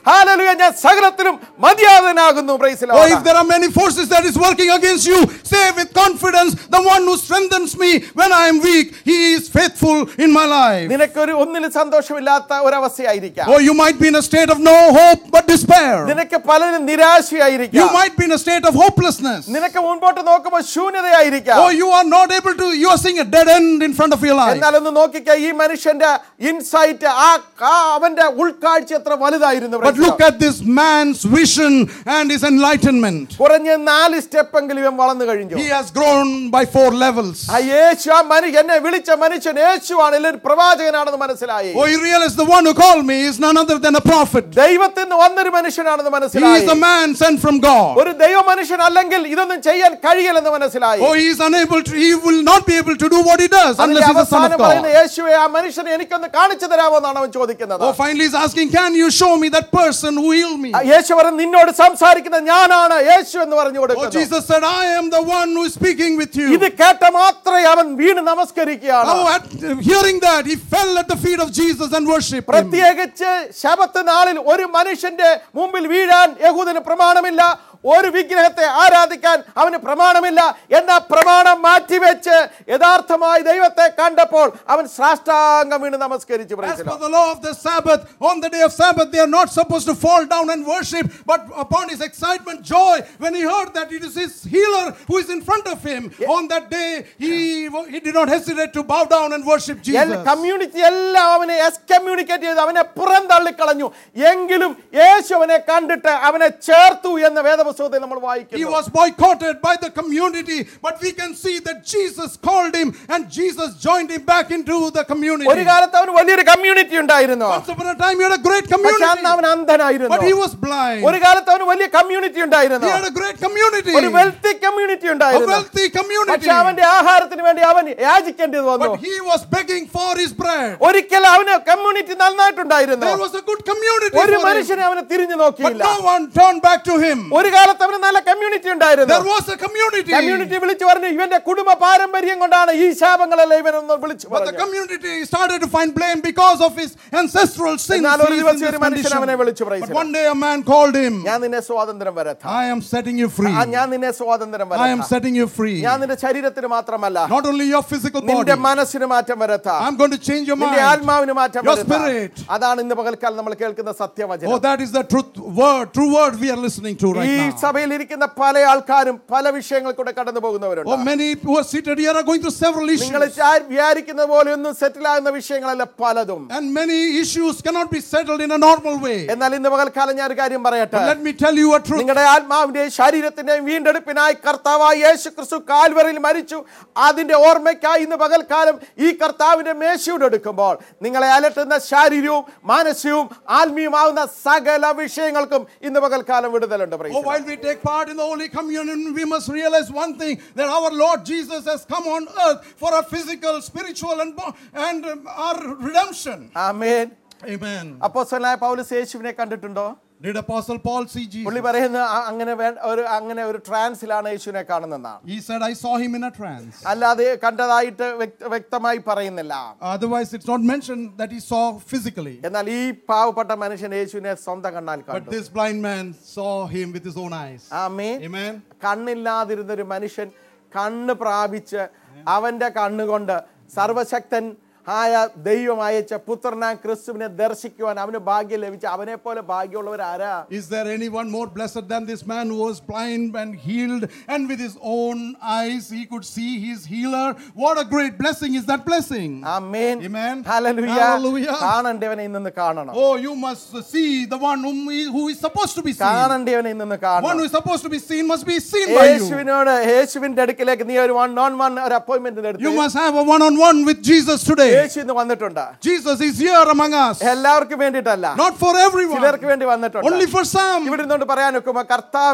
ഹാലലുയ ഞാൻ സകലത്തിലും മതിയാതനാകുന്നു Praise the Oh, Lord. if there are many forces that is working against you, say with confidence, the one who strengthens me when I am weak, he is faithful in my life. നിനക്കൊരു ഒന്നിലും സന്തോഷമില്ലാത്ത ഒരവസ്ഥയായിരിക്കാം Oh, you might be in a state of no hope but despair. നിനക്ക് പലരും നിരാശയായിരിക്കാം You might be in a state of hopelessness. നിനക്ക് മുൻപോട്ട് നോക്കുമ്പോൾ ശൂന്യതയായിരിക്കാം Oh, you are not able to, you are seeing a dead end in front of your life. എന്നാൽ ഒന്ന് നോക്കിക്ക ഈ മനുഷ്യന്റെ insight ആ ആ അവന്റെ ഉൾക്കാഴ്ച എത്ര വലുതായിരുന്നു But Praise the look at this man's vision and his enlightenment. Lord. കുറഞ്ഞ നാല് സ്റ്റെപ്പെങ്കിലും ഇവൻ വളർന്നു കഴിഞ്ഞു He has grown by four levels. ആ യേശു ആ മനു എന്നെ വിളിച്ച മനുഷ്യൻ യേശുവാണ് അല്ലെങ്കിൽ പ്രവാചകനാണെന്ന് മനസ്സിലായി Oh, he realized the one who called me is none other than a prophet. ദൈവത്തിൽ നിന്ന് വന്നൊരു മനുഷ്യനാണെന്ന് He മനസ്സിലായി is a man sent from God. ഒരു ദൈവ മനുഷ്യൻ അല്ലെങ്കിൽ ഇതൊന്നും ചെയ്യാൻ കഴിയില്ലെന്ന് മനസ്സിലായി Oh, he is unable to, he will not be able to do what he does അതിന്റെ unless he's a son അവസാനം of പറയുന്ന God. യേശുവെ ആ മനുഷ്യനെ എനിക്കൊന്ന് കാണിച്ചു തരാമോ എന്നാണ് അവൻ ചോദിക്കുന്നത് Oh, finally he's asking, Can you show me that person who healed me? ആ യേശു പറഞ്ഞു നിന്നോട് സംസാരിക്കുന്ന ഞാനാണ് യേശു എന്ന് പറഞ്ഞു Oh, കൊടുക്കുന്നു Jesus said, I am the one who is speaking with you. ഇത് കേട്ട മാത്രമേ അവൻ വീണ് നമസ്കരിക്കുകയാണ് Oh, at, hearing that, he fell at the feet of Jesus and worshipped him. പ്രത്യേകിച്ച് ശബത്ത് നാളിൽ ഒരു മനുഷ്യന്റെ മുമ്പിൽ വീഴാൻ യഹൂദന് പ്രമാണമില്ല ഒരു വിഗ്രഹത്തെ ആരാധിക്കാൻ അവന് പ്രമാണമില്ല എന്ന പ്രമാണം മാറ്റിവെച്ച് യഥാർത്ഥമായി ദൈവത്തെ കണ്ടപ്പോൾ അവൻ സാഷ്ടാംഗം വീണ് നമസ്കരിച്ചു As Praise the for Lord. the law of the Sabbath, on the day of Sabbath, they are not supposed to fall down and worship, but upon his excitement, joy, when he heard that it is his healer who is in front of him, on that day, he, he did not hesitate to bow down and worship Jesus. Community എല്ലാം അവനെ excommunicate ചെയ്ത് അവനെ പുറന്തള്ളിക്കളഞ്ഞു എങ്കിലും യേശു അവനെ കണ്ടിട്ട് അവനെ ചേർത്തു എന്ന വേദപുസ്തകത്തിൽ നമ്മൾ He വായിക്കുന്നു was boycotted by the community, but we can see that Jesus called him and Jesus joined him back into the community. ഒരു കാലത്ത് അവന് വലിയൊരു കമ്മ്യൂണിറ്റി ഉണ്ടായിരുന്നു Once upon a time, he had a great പക്ഷെ community, അന്ന് അവൻ അന്ധനായിരുന്നു but he was blind. ഒരു കാലത്ത് അവന് വലിയ കമ്മ്യൂണിറ്റി ഉണ്ടായിരുന്നു He had a great community, ഒരു വെൽത്തി കമ്മ്യൂണിറ്റി a ഉണ്ടായിരുന്നു wealthy community, പക്ഷെ അവന്റെ ആഹാരത്തിന് വേണ്ടി അവൻ യാചിക്കേണ്ടത് വന്നു but he was begging for his bread. ഒരിക്കൽ അവന് കമ്മ്യൂണിറ്റി നന്നായിട്ടുണ്ടായിരുന്നു There was a good community ഒരു for him, മനുഷ്യനെ അവനെ തിരിഞ്ഞു but നോക്കിയില്ല no one turned back to him. ഒരു കാലത്ത് അവന് നല്ല കമ്മ്യൂണിറ്റി ഉണ്ടായിരുന്നു There was a community, community വിളിച്ചു പറഞ്ഞു ഇവന്റെ കുടുംബ പാരമ്പര്യം കൊണ്ടാണ് ഈ ശാപങ്ങളെല്ലാം ഇവനൊന്ന് വിളിച്ചു but the പറഞ്ഞു community started to find blame because of his ancestral sins. എന്നാൽ ഒരു He is in ദിവസം this ഒരു മനുഷ്യൻ അവനെ condition. വിളിച്ചു praise But the one day a man called him, ഞാൻ നിന്നെ സ്വാതന്ത്ര്യം വരത്താം I am setting you free. ആ, ഞാൻ നിന്നെ സ്വാതന്ത്ര്യം I am വരത്താം setting you free. ഞാൻ നിന്റെ ശരീരത്തിന് മാത്രമല്ല Not only your physical നിന്റെ body, മനസ്സിന് മാറ്റം വരത്താം I'm going to change your നിന്റെ mind. ആത്മാവിന് മാറ്റം Your വരുത്താം spirit. അതാണ് ഇന്ന് പകൽക്കാലം നമ്മൾ കേൾക്കുന്ന Oh, സത്യവചനം that is the truth word, true word we are listening to ഈ right now. സഭയിൽ ഇരിക്കുന്ന പല ആൾക്കാരും പല വിഷയങ്ങൾ കൂടെ കടന്നു പോകുന്നവരുണ്ട് Oh, many who are seated here are going through several നിങ്ങൾ issues. ചാ- വിചാരിക്കുന്ന പോലെ ഒന്നും സെറ്റിൽ ആകുന്ന വിഷയങ്ങളല്ല പലതും And many issues cannot be settled in a normal way. എന്നാൽ ഇന്ന് പകൽക്കാലം ഞാൻ ഒരു കാര്യം പറയട്ടെ But let me tell you a truth. നിങ്ങളുടെ ആത്മാവിന്റെയും ശരീരത്തിന്റെയും വീണ്ടെടുപ്പിനായി കർത്താവായ യേശു ക്രിസ്തു കാൽവറിയിൽ മരിച്ചു അതിന്റെ ഓർമ്മയ്ക്കായി ഇന്ന് പകൽക്കാലം ഈ കർത്താവിന്റെ മേശയോട് എടുക്കുമ്പോൾ നിങ്ങളെ അലട്ടുന്ന ശാരീരവും മാനസികവും ആത്മീയമാവുന്ന സകല വിഷയങ്ങൾക്കും ഇന്ന് പകൽക്കാലം വിടുതലുണ്ട് praise Oh, the Lord. while we take part in the Holy Communion, we must realize one thing that our Lord Jesus has come on earth for our physical, spiritual, and, bo- and um, our redemption. Amen Amen. അപ്പോസ്തലനായ പൗലോസ് യേശുവിനെ കണ്ടിട്ടുണ്ടോ Did Apostle Paul see Jesus? പുള്ളി പറയുന്ന ആ- അങ്ങനെ വേ- ഒരു അങ്ങനെ ഒരു ട്രാൻസിലാണ് യേശുവിനെ കാണുന്നതെന്നാണ് He said, I saw him in a trance. അല്ലാതെ കണ്ടതായിട്ട് വ്യക്ത- വ്യക്തമായി പറയുന്നില്ല Otherwise, it's not mentioned that he saw physically. എന്നാൽ ഈ പാവപ്പെട്ട മനുഷ്യൻ യേശുവിനെ സ്വന്തം കണ്ണാൽ But കണ്ടു this blind man saw him with his own eyes. Amen Amen. കണ്ണില്ലാതിരുന്ന ഒരു മനുഷ്യൻ കണ്ണ് പ്രാപിച്ച് അവന്റെ കണ്ണുകൊണ്ട് സർവശക്തൻ ആയ ദൈവം അയച്ച പുത്രനാം ക്രിസ്തുവിനെ ദർശിക്കുവാൻ അവന് ഭാഗ്യം ലഭിച്ച അവനെ പോലെ ഭാഗ്യമുള്ളവർ ആരാ Is there anyone more blessed than this man who was blind and healed and with his own eyes he could see his healer? What a great blessing is that blessing! ആമേൻ Amen. ഹല്ലേലൂയ Hallelujah. കാണണ്ടവനെ ഇന്ന് കാണണം Oh, you must see the one whom he, who is supposed to be seen. കാണണ്ടവനെ ഇന്ന് One who കാണണം is supposed to be seen must be seen by you. യേശുവിനോട് യേശുവിന്റെ അടുക്കിലേക്ക് നീ ഒരു വൺ ഓൺ വൺ ഒരു അപ്പോയിന്റ്മെന്റ് You എടുത്തു must have a one on one with Jesus today. Yesu ഇന്ന് വന്നിട്ടുണ്ട് Jesus is here among us. എല്ലാവർക്കും വേണ്ടിയിട്ടല്ല Not for everyone, ചിലർക്ക് വേണ്ടി വന്നിട്ടുണ്ട് only for some. ഇവിടെ നിന്നോണ്ട് പറയാൻ ഒക്കുമ്പോ കർത്താവേ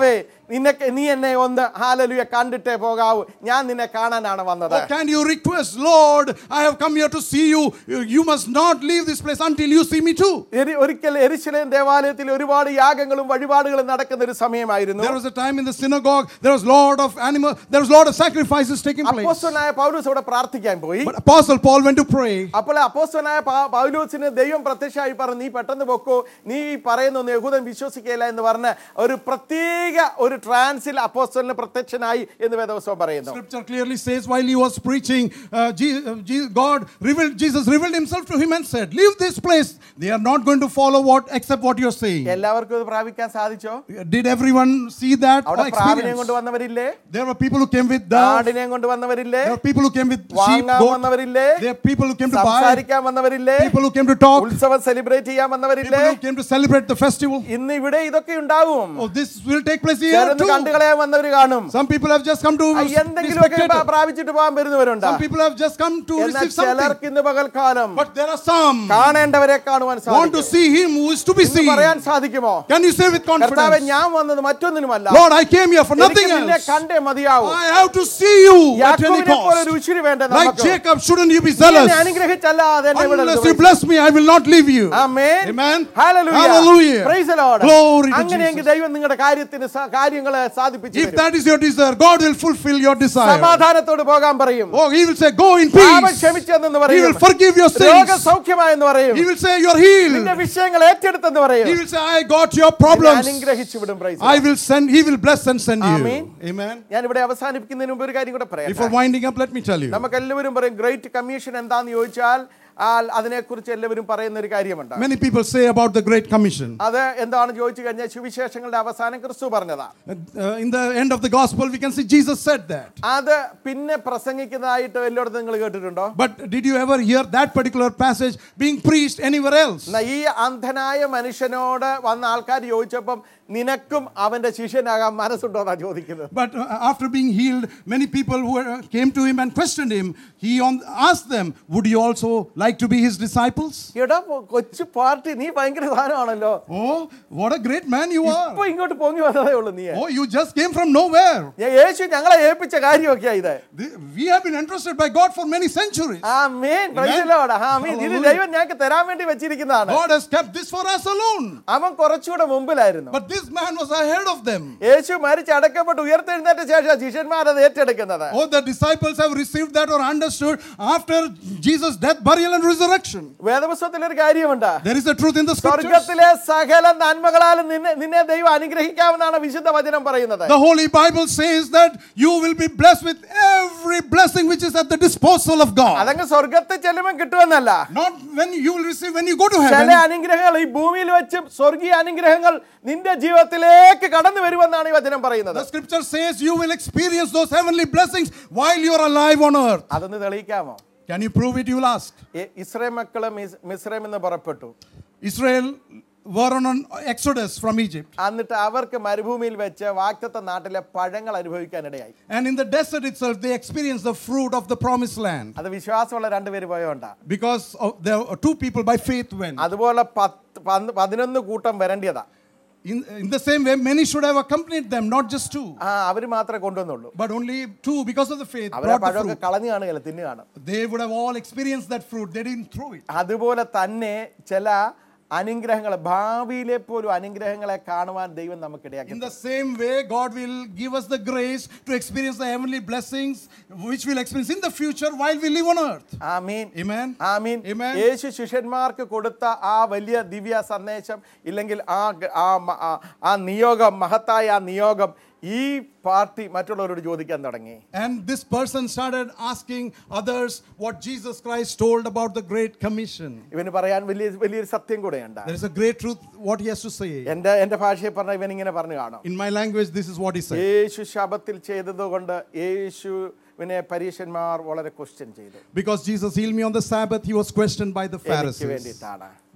നിന്നെ നീ എന്നെ ഒന്ന് ഹാലലുയ കണ്ടിട്ടേ പോകാവൂ ഞാൻ നിന്നെ കാണാനാണ് വന്നത് Or can you request, Lord, I have come here to see you. You- You must not leave this place until you see me too. എരി- ഒരിക്കൽ എരിശിലേം ദേവാലയത്തിൽ ഒരുപാട് യാഗങ്ങളും വഴിപാടുകളും നടക്കുന്ന ഒരു സമയമായിരുന്നു There was a time in the synagogue, there was lot of animal, there was lot of sacrifices taking place. അപ്പോസ്തലനായ പൗലൂസ് അവിടെ പ്രാർത്ഥിക്കാൻ പോയി But Apostle Paul went to pray. അപ്പോൾ അപ്പോസ്തലനായ പൗ- പൗലൂസിന് ദൈവം പ്രത്യക്ഷമായി പറഞ്ഞു നീ പെട്ടെന്ന് പൊക്കോ നീ ഈ പറയുന്നൊന്നും യഹൂദൻ വിശ്വസിക്കുകയില്ല എന്ന് പറഞ്ഞ് ഒരു പ്രത്യേക ഒരു ട്രാൻസിൽ അപ്പോസ്തലിന് പ്രത്യക്ഷനായി എന്ന് വേദവസ്വം പറയുന്നു Scripture clearly says while he was preaching, uh, Je- uh, Je- God revealed, Jesus revealed himself to him and said, Leave this place. They are not going to follow what except what you're saying. എല്ലാവർക്കും ഇത് പ്രാപിക്കാൻ സാധിച്ചോ Did everyone see that or അവിടെ പ്രാവിനെയും experience? കൊണ്ട് വന്നവരില്ലേ There were people who came with doves. ആടിനെയും കൊണ്ട് വന്നവരില്ലേ There were people who came with sheep, വാങ്ങാൻ goat. വന്നവരില്ലേ There are people who came to buy. സംസാരിക്കാൻ വന്നവരില്ലേ People who came to talk. ഉത്സവം celebrate ചെയ്യാൻ People വന്നവരില്ലേ who came to celebrate the festival. ഇന്ന് ഇവിടെ ഇതൊക്കെ ഉണ്ടാവും Oh, this will take place here ചേർന്ന് too. കണ്ടുകളയാൻ വന്നവര് കാണും Some people have just come to ആ, be എന്തെങ്കിലുമൊക്കെ spectator. പ്രാപിച്ചിട്ട് പോകാൻ വരുന്നവരുണ്ട് Some people have just come to എന്നാൽ receive something. ചിലർക്ക് ഇന്ന് പകൽക്കാലം But there are some കാണേണ്ടവരെ കാണുവാൻ want to സാധിക്കും see him who is to be ഇന്ന് seen. പറയാൻ സാധിക്കുമോ Can you say with കർത്താവെ confidence, ഞാൻ വന്നത് മറ്റൊന്നിനുമല്ല Lord, I came here for nothing എനിക്ക് നിന്നെ else. കണ്ടേ മതിയാവൂ I have to see you at any യാക്കോബിനെ പോലെ ഒരു cost. ഉശിരി വേണ്ട Like നമുക്ക് Jacob, shouldn't you be നീ zealous? എന്നെ അനുഗ്രഹിച്ചല്ലാതെ എന്നെ Unless you വിടരുത്. bless me, I will not leave you. Amen. Amen. Hallelujah. Hallelujah. Praise the Lord. Glory to അങ്ങനെയെങ്കിൽ Jesus. ദൈവം നിങ്ങളുടെ കാര്യത്തിന് സ- കാര്യങ്ങളെ സാധിപ്പിച്ചു If തരും. that is your desire, God will fulfill your desire. സമാധാനത്തോട് പോകാൻ പറയും Oh, He will say, Go in പാപം peace. ക്ഷമിച്ചെന്ന് He പറയും will forgive your രോഗം sins. സൗഖ്യമായെന്ന് പറയും He will say, You're നിന്റെ healed. വിഷയങ്ങൾ ഏറ്റെടുത്തെന്ന് പറയും He will say, I got your നിന്നെ problems. അനുഗ്രഹിച്ചു വിടും praise the I Lord. will send, He will bless and send you. Amen. Amen. ഞാൻ ഇവിടെ അവസാനിപ്പിക്കുന്നതിന് മുമ്പ് ഒരു കാര്യം കൂടെ Before പറയാം winding up, let me tell you. നമുക്ക് എല്ലാവരും പറയും ഗ്രേറ്റ് കമ്മീഷൻ എന്താന്ന് ചോദിച്ചാൽ ആ, അതിനെക്കുറിച്ച് എല്ലാവരും പറയുന്ന ഒരു കാര്യമുണ്ട് Many people say about the Great Commission. അത് എന്താണ് ചോദിച്ചു കഴിഞ്ഞാൽ സുവിശേഷങ്ങളുടെ അവസാനം ക്രിസ്തു പറഞ്ഞതാ Uh, in the end of the gospel, we can see Jesus said that. അത് പിന്നെ പ്രസംഗിക്കുന്നതായിട്ട് എല്ലായിടത്തും നിങ്ങൾ കേട്ടിട്ടുണ്ടോ But did you ever hear that particular passage being preached anywhere else? എന്നാ ഈ അന്ധനായ മനുഷ്യനോട് വന്ന ആൾക്കാർ ചോദിച്ചപ്പം നിനക്കും അവന്റെ ശിഷ്യനാകാൻ മനസ്സുണ്ടോ എന്നാ ചോദിക്കുന്നത് But uh, after being healed, many people who uh, came to him and questioned him, he on, asked them, Would you also like to be his disciples? എടാ പൊ- കൊച്ചു പാർട്ടി നീ ഭയങ്കര സാധനമാണല്ലോ Oh, what a great man you ഇപ്പൊ are! ഇങ്ങോട്ട് പൊങ്ങി വന്നതേ ഉള്ളൂ നീ Oh, you just came from nowhere. ഞാൻ യേശു ഞങ്ങളെ ഏൽപ്പിച്ച കാര്യമൊക്കെയാ ഇത് The- We have been entrusted by God for many centuries. ആ മീൻ ആ മീൻ ഇത് Hallelujah. ദൈവം ഞങ്ങൾക്ക് തരാൻ വേണ്ടി വെച്ചിരിക്കുന്നതാണ് God has kept this for us alone. അവൻ കുറച്ചുകൂടെ മുമ്പിലായിരുന്നു But this man was ahead of them. യേശു മരിച്ച് അടക്കപ്പെട്ട് ഉയർത്തെഴുന്നേറ്റ ശേഷം ശിഷ്യന്മാർ അത് ഏറ്റെടുക്കുന്നത് Oh, the disciples have received that or understood after Jesus' death, burial, and resurrection. വേദപുസ്തകത്തിൽ ഒരു കാര്യമുണ്ട് There is a truth in the scriptures. സ്വർഗത്തിലെ സകല നന്മകളാലും നിന്നെ നിന്നെ ദൈവം അനുഗ്രഹിക്കാമെന്നാണ് വിശുദ്ധ വചനം പറയുന്നത് The Holy Bible says that you will be blessed with every blessing which is at the disposal of God. അതങ്ങ് സ്വർഗത്തിൽ ചെല്ലുമ്പോൾ കിട്ടുമെന്നല്ല Not when you will receive when you go to ചില heaven. അനുഗ്രഹങ്ങൾ ഈ ഭൂമിയിൽ വെച്ചും സ്വർഗീയ അനുഗ്രഹങ്ങൾ നിന്റെ ജീവിതത്തിലേക്ക് കടന്നു വരുമെന്നാണ് ഈ വചനം പറയുന്നത് The scripture says you will experience those heavenly blessings while you are alive on earth. അതൊന്ന് തെളിയിക്കാമോ Can you prove it? You will ask. ഇ- ഇസ്രായേൽ മക്കള് മിസ്- മിസ്രൈമിൽ നിന്ന് പുറപ്പെട്ടു Israel were on an exodus from Egypt. എന്നിട്ട് അവർക്ക് മരുഭൂമിയിൽ വെച്ച് വാക്തത്വ നാട്ടിലെ പഴങ്ങൾ അനുഭവിക്കാനിടയായി And in the desert itself, they experienced the fruit of the promised land. അത് വിശ്വാസമുള്ള രണ്ടുപേര് പോയോണ്ടാ Because of, there were two people by faith went. അതുപോലെ പത്ത് പന്ത് പതിനൊന്ന് കൂട്ടം വരേണ്ടതാ In, in the same way, many should have accompanied them, not just two, ആ അവര് മാത്രമേ കൊണ്ടുവന്നുള്ളൂ but only two because of the faith അവരെ brought the പഴമൊക്കെ fruit. കളഞ്ഞു കാണുകയല്ല തിന്നുകയാണ് They would have all experienced that fruit. They didn't throw it. അതുപോലെ തന്നെ ചില അനുഗ്രഹങ്ങൾ ഭാവിയിലെ പോലും അനുഗ്രഹങ്ങളെ കാണുവാൻ ദൈവം നമുക്കിടയാക്കി In the same way, God will give us the grace to experience the heavenly blessings which we'll experience in the future while we live on earth. Amin Amen. Amin Amen. യേശു ശിഷ്യന്മാർക്ക് കൊടുത്ത ആ വലിയ ദിവ്യ സന്ദേശം ഇല്ലെങ്കിൽ ആ ഗ- ആ മ- ആ- ആ നിയോഗം മഹത്തായ ആ നിയോഗം ഈ പാർട്ടി മറ്റുള്ളവരോട് ചോദിക്കാൻ തുടങ്ങി And this person started asking others what Jesus Christ told about the Great Commission. ഇവന് പറയാൻ വലിയ വലിയൊരു സത്യം കൂടെയുണ്ട് There is a great truth what he has to say. എൻ്റെ എൻ്റെ ഭാഷയിൽ പറഞ്ഞ ഇവൻ ഇങ്ങനെ പറഞ്ഞു കാണും In my language, this is what he said. യേശു ശബത്തിൽ ചെയ്തതുകൊണ്ട് യേശുവിനെ പരീക്ഷന്മാർ വളരെ ക്വസ്റ്റ്യൻ ചെയ്തു Because Jesus healed me on the Sabbath, he was questioned by the എനിക്ക് Pharisees. വേണ്ടിയിട്ടാണ്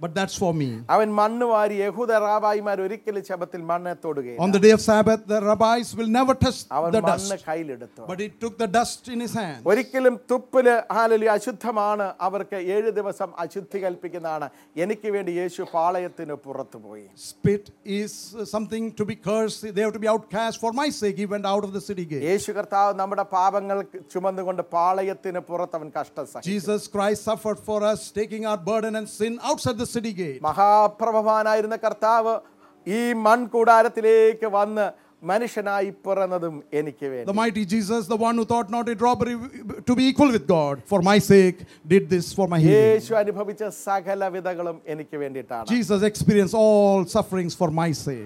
but that's for me. അവൻ മണ്ണ് വാരി യഹൂദ റാബായിമാർ ഒരിക്കലും ശബത്തിൽ മണ്ണെ തൊടുകയില്ല On the day of Sabbath, the rabbis will never touch അവൻ the മണ്ണ് dust, കയ്യിലെടുത്തു but he took the dust in his hand. ഒരിക്കലും തുപ്പില് ഹാലലി അശുദ്ധമാണ് അവർക്ക് ഏഴ് ദിവസം അശുദ്ധി കൽപ്പിക്കുന്നതാണ് എനിക്ക് വേണ്ടി യേശു പാളയത്തിന് പുറത്തു പോയി Spit is uh, something to be cursed. They have to be outcast. For my sake, he went out of the city gate. യേശു കർത്താവ് നമ്മുടെ പാപങ്ങൾ ചുമന്നുകൊണ്ട് പാളയത്തിന് പുറത്ത് അവൻ കഷ്ടം സഹിച്ചു Jesus Christ suffered for us, taking our burden and sin outside the city gate. മഹാപ്രഭവാനായിരുന്ന കർത്താവ് ഈ മൺകൂടാരത്തിലേക്ക് വന്ന് മനുഷ്യനായി പിറന്നതും എനിക്ക് വേണ്ടി The mighty Jesus, the one who thought not it robbery to be equal with God, for my sake, did this for my healing. യേശു അനുഭവിച്ച സകല വിധകളും എനിക്ക് വേണ്ടിയിട്ടാണ് Jesus experienced all sufferings for my sake.